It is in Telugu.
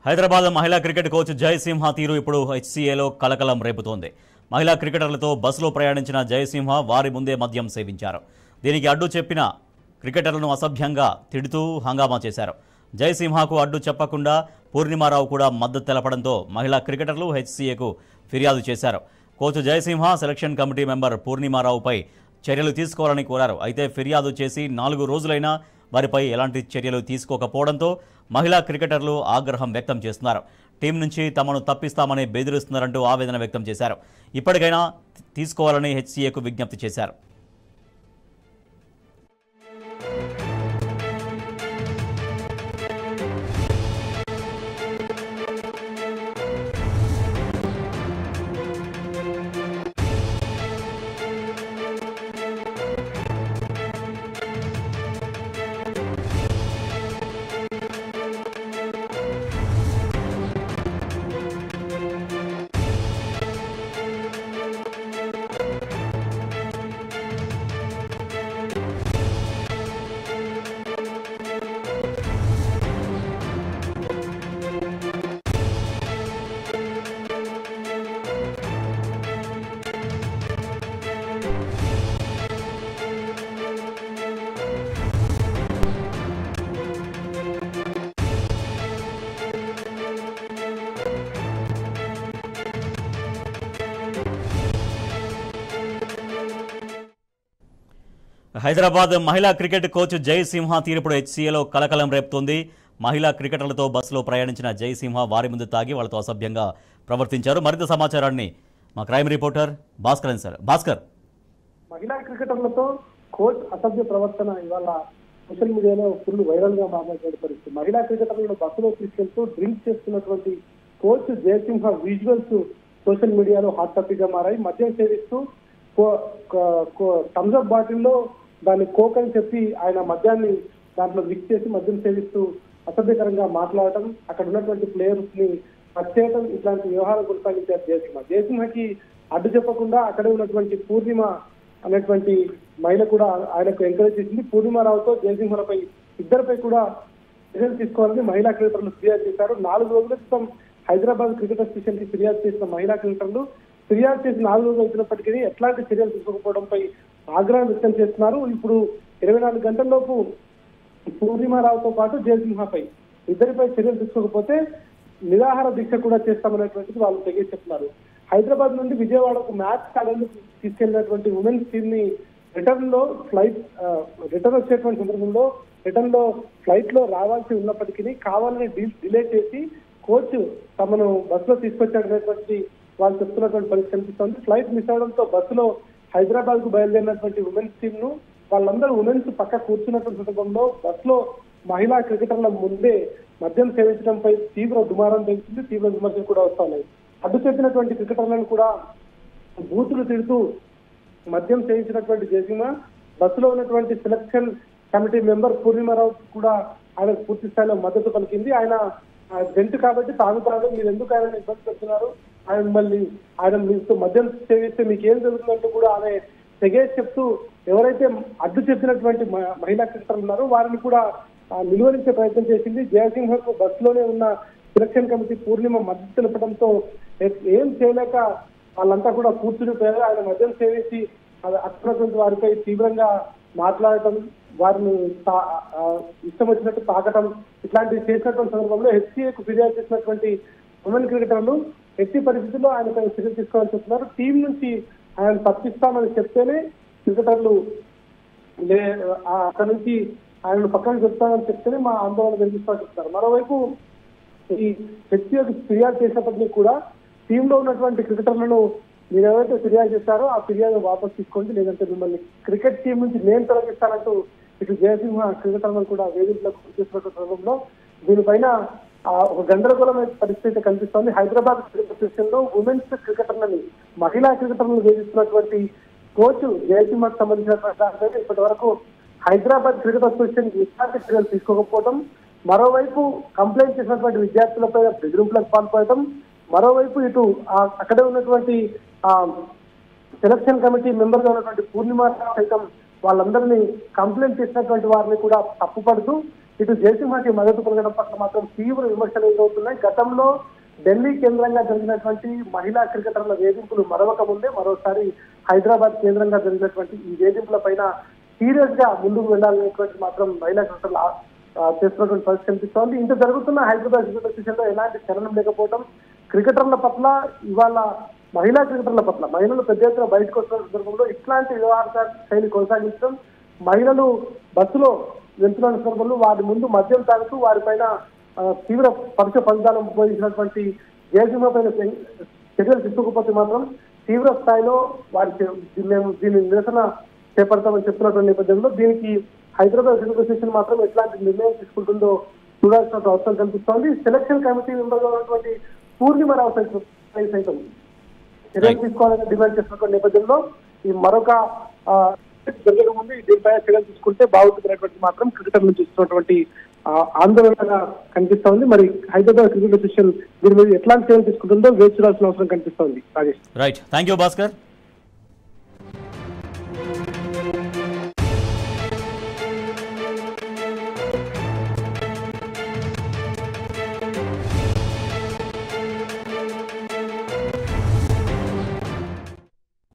హైదరాబాద్ మహిళా క్రికెట్ కోచ్ జయసింహ తీరు ఇప్పుడు హెచ్సీఏలో కలకలం రేపుతోంది మహిళా క్రికెటర్లతో బస్సులో ప్రయాణించిన జయసింహ వారి ముందే మద్యం సేవించారు దీనికి అడ్డు చెప్పిన క్రికెటర్లను అసభ్యంగా తిడుతూ హంగామా చేశారు జయసింహకు అడ్డు చెప్పకుండా పూర్ణిమారావు కూడా మద్దతు తెలపడంతో మహిళా క్రికెటర్లు హెచ్సీఏకు ఫిర్యాదు చేశారు coach Jayasimha selection committee member పూర్ణిమారావుపై చర్యలు తీసుకోవాలని కోరారు అయితే ఫిర్యాదు చేసి నాలుగు రోజులైనా వారిపై ఎలాంటి చర్యలు తీసుకోకపోవడంతో మహిళా క్రికెటర్లు ఆగ్రహం వ్యక్తం చేస్తున్నారు టీం నుంచి తమను తప్పిస్తామని బెదిరిస్తున్నారంటూ ఆవేదన వ్యక్తం చేశారు ఇప్పటికైనా తీసుకోవాలని హెచ్సీఏకు విజ్ఞప్తి చేశారు హైదరాబాద్ మహిళా క్రికెట్ కోచ్ జయసింహ తీరుపుడు హెచ్సీఏలో కలకలం రేపుతోంది మహిళా క్రికెటర్లతో బస్సులో ప్రయాణించిన జయసింహ వారి ముందు తాగి వాళ్ళతో అసభ్యంగా ప్రవర్తించారు మరింత సమాచారాన్ని మా crime reporter Bhaskar sir Bhaskar మహిళా క్రికెటర్లతో కోచ్ అసభ్య ప్రవర్తన ఇవాళ సోషల్ మీడియాలో ఫుల్ వైరల్ గా మాట్లాడే పరిస్థితి మహిళా క్రికెటర్లను బస్సులో తీసుకెళ్తూ డ్రింక్ చేస్తున్నటువంటి కోచ్ జయసింహ విజువల్స్ సోషల్ మీడియాలో హాట్ టాపిక్ గా మారాయి మద్యం సేవిస్తూ థమ్స్అప్ బాటిల్లో దాన్ని కోక్ అని చెప్పి ఆయన మద్యాన్ని దాంట్లో మిక్స్ చేసి మద్యం సేవిస్తూ అసభ్యకరంగా మాట్లాడటం అక్కడ ఉన్నటువంటి ప్లేయర్స్ ని టచ్ చేయడం ఇట్లాంటి వ్యవహారం కొనసాగించారు జయసింహ జయసింహకి అడ్డు చెప్పకుండా అక్కడే ఉన్నటువంటి పూర్ణిమ అనేటువంటి మహిళ కూడా ఆయనకు ఎంకరేజ్ చేసింది పూర్ణిమారావుతో జయసింహలపై ఇద్దరిపై కూడా చర్యలు తీసుకోవాలని మహిళా క్రికెటర్లు ఫిర్యాదు చేశారు నాలుగు రోజుల క్రితం హైదరాబాద్ క్రికెట్ అసోసియేషన్ కి ఫిర్యాదు చేసిన మహిళా క్రికెటర్లు ఫిర్యాదు చేసి నాలుగు రోజులు అవుతున్నప్పటికీ ఎట్లాంటి చర్యలు తీసుకోకపోవడంపై ఆగ్రహం వ్యక్తం చేస్తున్నారు ఇప్పుడు ఇరవై నాలుగు గంటల్లోపు పూర్ణిమారావుతో పాటు జయసింహపై ఇద్దరిపై చర్యలు తీసుకోకపోతే నిరాహార దీక్ష కూడా చేస్తామనేటువంటిది వాళ్ళు తెగేసి చెప్తున్నారు హైదరాబాద్ నుండి విజయవాడకు మ్యాచ్ ఆడేందుకు తీసుకెళ్లినటువంటి ఉమెన్స్ టీమ్ ని రిటర్న్ లో ఫ్లైట్ రిటర్న్ వచ్చేటువంటి సందర్భంలో రిటర్న్ లో ఫ్లైట్ లో రావాల్సి ఉన్నప్పటికీ కావాలని డిలే చేసి కోచ్ తమను బస్సులో తీసుకొచ్చాడనేటువంటి వాళ్ళు చెప్తున్నటువంటి పరిస్థితి కనిపిస్తోంది ఫ్లైట్ మిస్ అవడంతో బస్సులో హైదరాబాద్ కు బయలుదేరినటువంటి ఉమెన్స్ టీమ్ ను వాళ్ళందరూ ఉమెన్స్ పక్క కూర్చున్నటువంటి సందర్భంలో బస్సులో మహిళా క్రికెటర్ల ముందే మద్యం సేవించడంపై తీవ్ర దుమారం తెలిసింది తీవ్ర విమర్శలు కూడా వస్తున్నాయి అడ్డు చెప్పినటువంటి క్రికెటర్లను కూడా బూతులు తిడుతూ మద్యం సేవించినటువంటి జయసింహ బస్సులో ఉన్నటువంటి సెలక్షన్ కమిటీ మెంబర్ పూర్ణిమారావు కూడా ఆయన పూర్తి స్థాయిలో మద్దతు పలికింది ఆయన ఆ, జంటు కాబట్టి తాగుతాడు మీరు ఎందుకు ఆయన ఇబ్బంది పెడుతున్నారు ఆయన మళ్ళీ ఆయన మీకు మద్యం సేవిస్తే మీకు ఏం జరుగుతుందంటూ కూడా ఆమె తెగేసి చెప్తూ ఎవరైతే అడ్డు చెప్పినటువంటి మ- మహిళా క్రికెటర్లు ఉన్నారో వారిని కూడా ఆ, నిలువరించే ప్రయత్నం చేసింది జయసింహకు బస్సులోనే ఉన్న సెలక్షన్ కమిటీ పూర్ణిమ మద్దతు తెలపడంతో ఏ- ఏం చేయలేక వాళ్ళంతా కూడా కూర్చునిపోయారు ఆయన మద్యం సేవించి అది అక్కడటువంటి వారిపై తీవ్రంగా మాట్లాడటం వారిని తా- ఆ, ఇష్టం వచ్చినట్టు తాకటం ఇట్లాంటివి చేసినటువంటి సందర్భంలో హెచ్సీఏకు ఫిర్యాదు చేసినటువంటి ఉమెన్ క్రికెటర్లు ఎట్టి పరిస్థితుల్లో ఆయనపై చర్యలు తీసుకోవాలని చెప్తున్నారు టీం నుంచి ఆయన తప్పిస్తామని చెప్తేనే క్రికెటర్లు లే ఆ అక్కడ నుంచి ఆయనను పక్కన చెప్తామని చెప్తేనే మా ఆందోళన కలిగిస్తామని చెప్తారు మరోవైపు ఈ హెచ్సీఏకి ఫిర్యాదు చేసినప్పటికీ కూడా టీంలో ఉన్నటువంటి క్రికెటర్లను మీరు ఎవరైతే ఫిర్యాదు చేస్తారో ఆ ఫిర్యాదు వాపస్ తీసుకోండి లేదంటే మిమ్మల్ని క్రికెట్ టీం నుంచి నేను తొలగిస్తానంటూ ఇటు జయసింహ క్రికెటర్లను కూడా వేదికలకు చేసినటువంటి సందర్భంలో దీనిపైన ఆ, ఒక గందరగోళమైన పరిస్థితి కనిపిస్తోంది హైదరాబాద్ క్రికెట్ అసోసియేషన్ లో ఉమెన్స్ క్రికెటర్లని మహిళా క్రికెటర్లను వేధిస్తున్నటువంటి కోచ్ జయసింహకు సంబంధించినటువంటి దానిపైన ఇప్పటి వరకు హైదరాబాద్ క్రికెట్ అసోసియేషన్ ఎట్లాంటి చర్యలు తీసుకోకపోవడం మరోవైపు కంప్లైంట్ చేసినటువంటి విద్యార్థులపై బెదిరింపులకు పాల్పడటం మరోవైపు ఇటు ఆ అక్కడే ఉన్నటువంటి ఆ సెలక్షన్ కమిటీ మెంబర్ గా ఉన్నటువంటి పూర్ణిమ సైతం వాళ్ళందరినీ కంప్లైంట్ చేసినటువంటి వారిని కూడా తప్పుపడుతూ ఇటు జయసింహకి మద్దతు పలకడం పట్ల మాత్రం తీవ్ర విమర్శలు ఎదురవుతున్నాయి గతంలో ఢిల్లీ కేంద్రంగా జరిగినటువంటి మహిళా క్రికెటర్ల వేధింపులు మరొక ముందే మరోసారి హైదరాబాద్ కేంద్రంగా జరిగినటువంటి ఈ వేధింపుల పైన సీరియస్ గా ముందుకు వెళ్ళాలనేటువంటి మాత్రం మహిళా క్రికెటర్లు ఆ- ఆ, చేస్తున్నటువంటి పరిస్థితి కనిపిస్తోంది ఇంత జరుగుతున్న హైదరాబాద్ క్రికెట్ అసోసియేషన్ లో ఎలాంటి చలనం లేకపోవడం క్రికెటర్ల పట్ల ఇవాళ మహిళా క్రికెటర్ల పట్ల మహిళలు పెద్ద ఎత్తున బయటకు వస్తున్న సందర్భంలో ఇట్లాంటి వ్యవహార శైలి కొనసాగించడం మహిళలు బస్సులో వెళ్తున్న సందర్భంలో వారి ముందు మద్యం తాగుతూ వారిపైన ఆ, తీవ్ర పరుష ఫలితాలను ఉపయోగించినటువంటి జయసింహ పైన చర్య- చర్యలు తీసుకోకపోతే మాత్రం తీవ్ర స్థాయిలో వారి చే- దీ- మేము దీని నిరసన చేపడతామని చెప్తున్నటువంటి నేపథ్యంలో దీనికి హైదరాబాద్ క్రికెట్ అసోసియేషన్ మాత్రం ఎట్లాంటి నిర్ణయం తీసుకుంటుందో చూడాల్సిన అవసరం కనిపిస్తోంది సెలక్షన్ కమిటీ మెంబర్ ఉన్నటువంటి పూర్ణిమరావు సైతం సైతం చర్యలు తీసుకోవాలని డిమాండ్ చేస్తున్నటువంటి నేపథ్యంలో ఈ మరొక ఆ, జరగక ముందు దీనిపై చర్యలు తీసుకుంటే బాగుంటుందనేటువంటి మాత్రం క్రికెటర్ నుంచి ఇస్తున్నటువంటి ఆ, ఆందోళనగా కనిపిస్తోంది మరి హైదరాబాద్ క్రికెట్ అసోసియేషన్ దీని మీద ఎట్లాంటి చర్యలు తీసుకుంటుందో వేచి చూడాల్సిన అవసరం కనిపిస్తోంది Rajesh right thank you Bhaskar